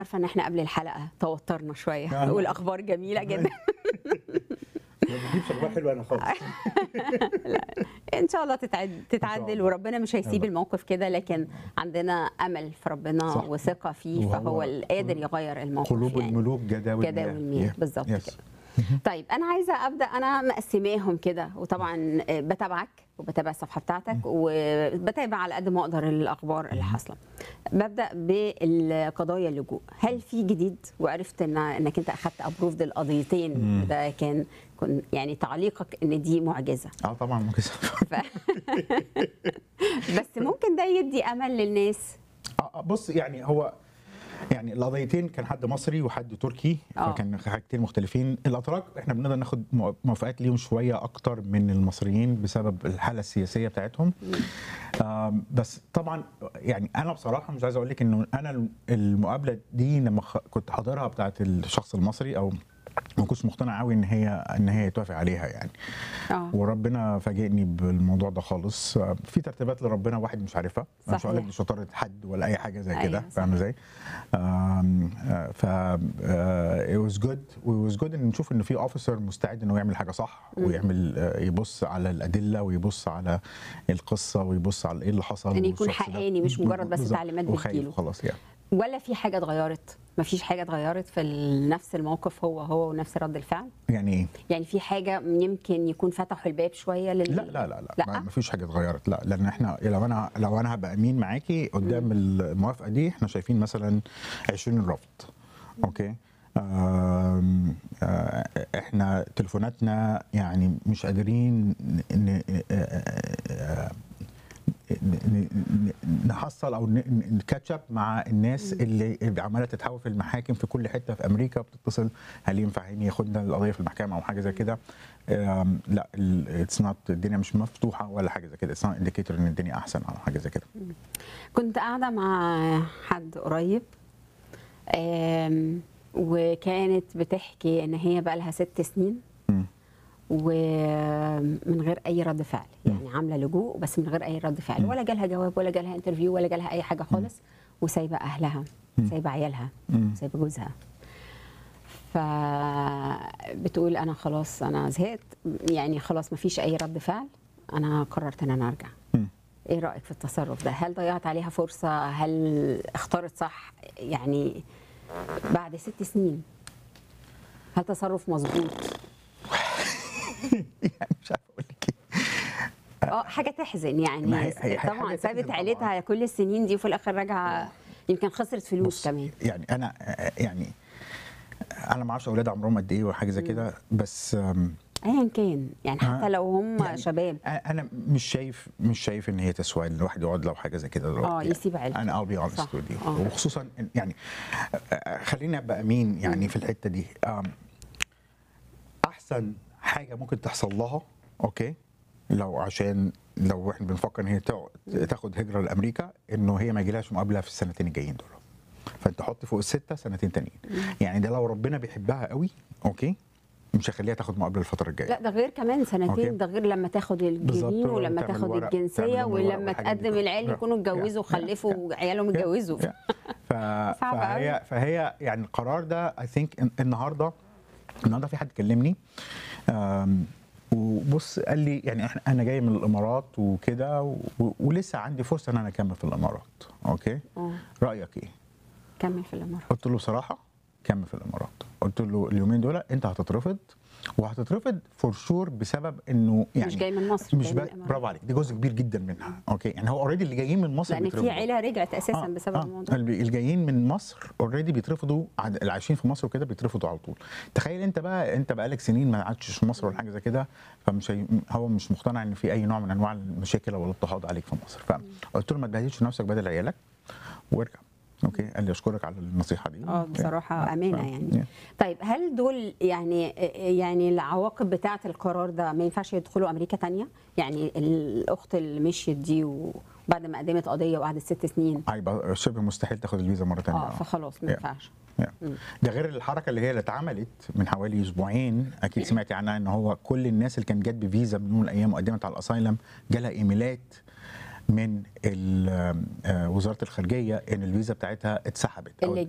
عارفه ان احنا قبل الحلقه توترنا شويه آه. والاخبار جميله جدا ما بتجيبش اخبار حلوه انا خالص ان شاء الله تتعد تتعدل الله. وربنا مش هيسيب يلا. الموقف كده لكن عندنا امل في ربنا صح. وثقه فيه وهو فهو القادر يغير الموقف قلوب يعني. الملوك جداول جداول المياه بالظبط Yes. كده طيب انا عايزه ابدا انا مقسماهم كده وطبعا بتابعك وبتابع الصفحه بتاعتك وبتابع على قد ما اقدر الاخبار اللي حاصله ببدا بالقضايا اللجوء هل في جديد وعرفت ان انك انت اخذت ابروفد القضيتين ده كان كن يعني تعليقك ان دي معجزه اه طبعا ممكن ف... بس ممكن ده يدي امل للناس آه، آه، بص يعني هو يعني القضيتين كان حد مصري وحد تركي آه. فكان حاجتين مختلفين الاتراك احنا بنقدر ناخد مو- موافقات ليهم شويه اكتر من المصريين بسبب الحاله السياسيه بتاعتهم آم، بس طبعا يعني انا بصراحه مش عايز اقول لك انه انا المقابله دي لما خ- كنت حاضرها بتاعت الشخص المصري او ما كنتش مقتنع قوي ان هي ان هي يتوافق عليها يعني اه وربنا فاجئني بالموضوع ده خالص في ترتيبات لربنا واحد مش عارفها أنا مش هقول لك صحيح. دي شطاره حد ولا اي حاجه زي أيوة، كده صح. فاهم ازاي؟ آم، آه، ف ات واز جود واز جود ان نشوف ان في اوفيسر مستعد انه يعمل حاجه صح ويعمل آه، يبص على الادله ويبص على القصه ويبص على ايه اللي حصل إن يكون والشخص ده. حقاني، مش مجرد بس بالظبط. تعليمات وخايف بتجيله. خلاص يعني ولا في حاجه اتغيرت مفيش حاجه اتغيرت في ال- نفس الموقف هو هو ونفس رد الفعل يعني ايه؟ يعني في حاجه يمكن يكون فتحوا الباب شويه لل لا لا لا لا, لا ما ما فيش حاجه اتغيرت لا لان احنا لو انا لو انا هبقى امين معاكي قدام الموافقه دي احنا شايفين مثلا 20 رفض اوكي آم، آه، احنا تليفوناتنا يعني مش قادرين ن- ن- آه، ن- ن- نحصل او نكاتشب مع الناس اللي اللي عماله تتحول في المحاكم في كل حته في امريكا بتتصل هل ينفع هيني ياخدنا القضيه في المحكمه او حاجه زي كده آم، لا اتس نوت الدنيا مش مفتوحه ولا حاجه زي كده اتس نوت انديكيتور ان الدنيا احسن او حاجه زي كده كنت قاعده مع حد قريب آم، وكانت بتحكي ان هي بقى لها ست سنين مم. ومن غير اي رد فعل يعني عامله لجوء بس من غير اي رد فعل ولا جالها جواب ولا جالها انترفيو ولا جالها اي حاجه خالص وسايبه اهلها سايبه عيالها مم. سايبه جوزها فبتقول انا خلاص انا زهقت يعني خلاص ما فيش اي رد فعل انا قررت ان انا ارجع مم. ايه رايك في التصرف ده هل ضيعت عليها فرصه هل اختارت صح يعني بعد ست سنين هل تصرف مظبوط يعني مش عارف اقول لك ايه اه حاجه تحزن يعني ما هي- هي- هي طبعا حاجة سابت تحزن عيلتها طبعاً. كل السنين دي وفي الاخر راجعه يمكن خسرت فلوس بص، كمان يعني انا يعني انا ما اعرفش اولاد عمرهم قد ايه وحاجه زي كده بس آم، ايا كان يعني حتى آه، لو هم يعني شباب انا مش شايف مش شايف ان هي تسوى ان الواحد يقعد لو حاجه زي كده دلوقتي اه يعني. يسيب عيلته انا I'll be honest صح. with you آه. وخصوصا إن- يعني آه، خليني ابقى امين يعني في الحته دي آم، احسن حاجه ممكن تحصل لها اوكي لو عشان لو احنا بنفكر ان هي تقعد- تاخد هجره لامريكا انه هي ما يجيلهاش مقابله في السنتين الجايين دول فانت حط فوق السته سنتين تانيين يعني ده لو ربنا بيحبها قوي اوكي مش هيخليها تاخد مقابله الفتره الجايه لا ده غير كمان أوكي. سنتين ده غير لما تاخد بالظبط، الجنين ولما وتعمل تاخد ورق- الجنسيه تعمل لهم الورق ولما والحاجات دي تقدم كلها. العيال يكونوا يا- اتجوزوا يا- وخلفوا وعيالهم اتجوزوا ف... فهي فهي يعني القرار ده اي ثينك النهارده النهارده في حد كلمني أم، وبص قال لي يعني احنا انا جاي من الامارات وكده و... ولسه عندي فرصه ان انا اكمل في الامارات اوكي اه رايك ايه كمل في الامارات قلت له بصراحه كمل في الامارات قلت له اليومين دول انت هتترفض وهتترفض فور شور بسبب انه يعني مش جاي من مصر مش جاي ب... من الإمارات. برافو عليك ده جزء كبير جدا منها اوكي يعني هو اوريدي اللي جايين من مصر لان بيترفضوا. في عيله رجعت اساسا بسبب الموضوع اللي الجايين من مصر اوريدي بيترفضوا عد- اللي عايشين في مصر وكده بيترفضوا على طول تخيل انت بقى انت بقالك سنين ما قعدتش في مصر ولا حاجه زي كده فمش هي- هو مش مقتنع ان في اي نوع من انواع المشاكل او الاضطهاد عليك في مصر فقلت له ما تبهدلش نفسك بدل عيالك وارجع اوكي قال لي اشكرك على النصيحه دي اه أوكي. بصراحه امانه آه. يعني طيب هل دول يعني يعني العواقب بتاعه القرار ده ما ينفعش يدخلوا امريكا تانية يعني الاخت اللي مشيت دي وبعد ما قدمت قضيه وقعدت ست سنين هيبقى شبه مستحيل تاخد الفيزا مره ثانيه اه فخلاص ما Yeah. ينفعش ده غير الحركه اللي هي اللي اتعملت من حوالي اسبوعين اكيد سمعتي عنها ان هو كل الناس اللي كانت جت بفيزا من يوم من الايام وقدمت على الاسايلم جالها ايميلات من ال- آه، وزاره الخارجيه ان الفيزا بتاعتها اتسحبت أو اللي